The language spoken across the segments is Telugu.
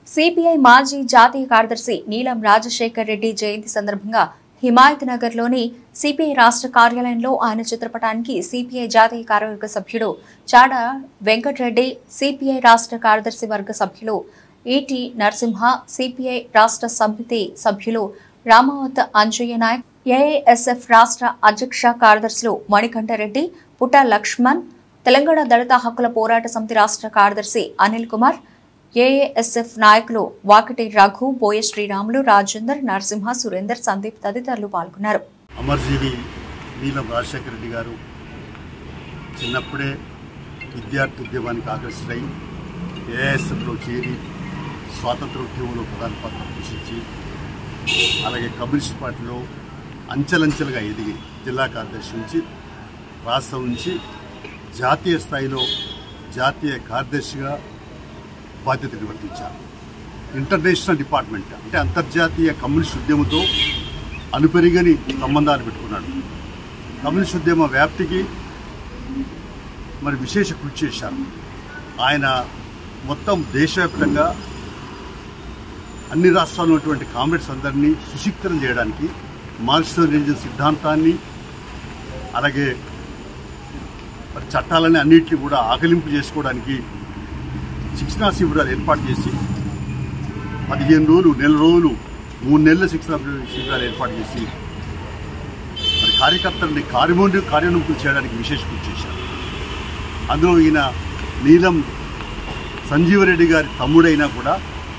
సిపిఐ మాజీ జాతీయ కార్యదర్శి నీలం రాజశేఖర్ రెడ్డి జయంతి సందర్భంగా హిమాయత్ నగర్లోని సిపిఐ రాష్ట్ర కార్యాలయంలో ఆయన చిత్రపటానికి సిపిఐ జాతీయ కార్యవర్గ సభ్యుడు చాడ వెంకటరెడ్డి సిపిఐ రాష్ట్ర కార్యదర్శి వర్గ సభ్యులు ఈటి నరసింహ సిపిఐ రాష్ట్ర సమితి సభ్యులు రామావత్ అంజయ్య నాయక్ ఏఐఎస్ఎఫ్ రాష్ట్ర అధ్యక్ష కార్యదర్శులు మణికంఠరెడ్డి పుట్ట లక్ష్మణ్ తెలంగాణ దళిత హక్కుల పోరాట సమితి రాష్ట్ర కార్యదర్శి అనిల్ కుమార్ ఏఏఎస్ఎఫ్ నాయకులు వాకటి రఘు బోయ శ్రీరాములు రాజేందర్ నరసింహ సురేందర్ సందీప్ తదితరులు పాల్గొన్నారు అమర్జీవి నీలం రాజశేఖర రెడ్డి గారు చిన్నప్పుడే విద్యార్థి ఉద్యమానికి ఆకర్షితులై ఏఎస్ఎఫ్లో చేరి స్వాతంత్ర ఉద్యమంలో ప్రధాన పాత్ర పోషించి అలాగే కమ్యూనిస్ట్ పార్టీలో అంచెలంచెలుగా ఎదిగి జిల్లా కార్యదర్శి నుంచి రాష్ట్రం నుంచి జాతీయ స్థాయిలో జాతీయ కార్యదర్శిగా బాధ్యత నిర్వర్తించారు ఇంటర్నేషనల్ డిపార్ట్మెంట్ అంటే అంతర్జాతీయ కమ్యూనిస్ట్ ఉద్యమంతో అనుపెరిగని సంబంధాలు పెట్టుకున్నాడు కమ్యూనిస్ట్ ఉద్యమ వ్యాప్తికి మరి విశేష కృషి చేశారు ఆయన మొత్తం దేశవ్యాప్తంగా అన్ని రాష్ట్రాల్లో ఉన్నటువంటి కామ్రేడ్స్ అందరినీ సుశిక్తం చేయడానికి మార్క్సిజం లెనినిజం సిద్ధాంతాన్ని అలాగే మరి చట్టాలని అన్నింటినీ కూడా ఆకలింపు చేసుకోవడానికి శిక్షణా శిబిరాలు ఏర్పాటు చేసి పదిహేను రోజులు నెల రోజులు మూడు నెలల శిక్షణా శిబిరాలు ఏర్పాటు చేసి మరి కార్యకర్తలని కార్యమోని కార్యోన్ముఖులు చేయడానికి విశేష కృషి చేశారు అందులో ఈయన నీలం సంజీవరెడ్డి గారి తమ్ముడైనా కూడా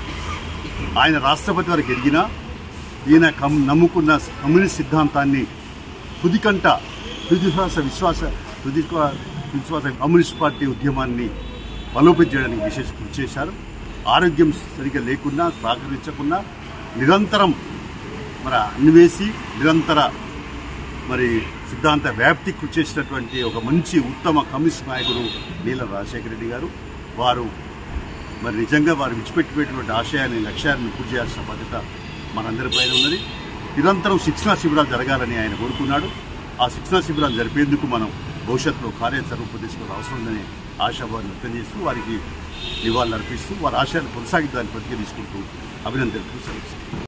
ఆయన రాష్ట్రపతి వరకు ఎదిగినా ఈయన కమ్ నమ్ముకున్న కమ్యూనిస్ట్ సిద్ధాంతాన్ని తుదికంట తుదిశ్వాస విశ్వాస తుది విశ్వాస కమ్యూనిస్ట్ పార్టీ ఉద్యమాన్ని బలోపేతం చేయడానికి విశేష కృషి చేశారు ఆరోగ్యం సరిగ్గా లేకున్నా సహకరించకున్నా నిరంతరం మరి అన్వేసి నిరంతర మరి సిద్ధాంత వ్యాప్తి కృషి చేసినటువంటి ఒక మంచి ఉత్తమ కమ్యూనిస్ట్ నాయకుడు నీలం రాజశేఖర రెడ్డి గారు వారు మరి నిజంగా వారు విడిచిపెట్టినటువంటి ఆశయాన్ని లక్ష్యాన్ని పూర్తి చేయాల్సిన బాధ్యత మనందరిపైన ఉన్నది నిరంతరం శిక్షణా శిబిరాలు జరగాలని ఆయన కోరుకున్నాడు ఆ శిక్షణా శిబిరాలు జరిపేందుకు మనం భవిష్యత్తులో కార్యాచరణ రూపొందించుకోవడం అవసరం ఉందని ఆశాభావాన్ని వ్యక్తం చేస్తూ వారికి నివాళులు అర్పిస్తూ వారి ఆశయాలు కొనసాగించడానికి ప్రతిగా తీసుకుంటూ అభినందనలు సెలవు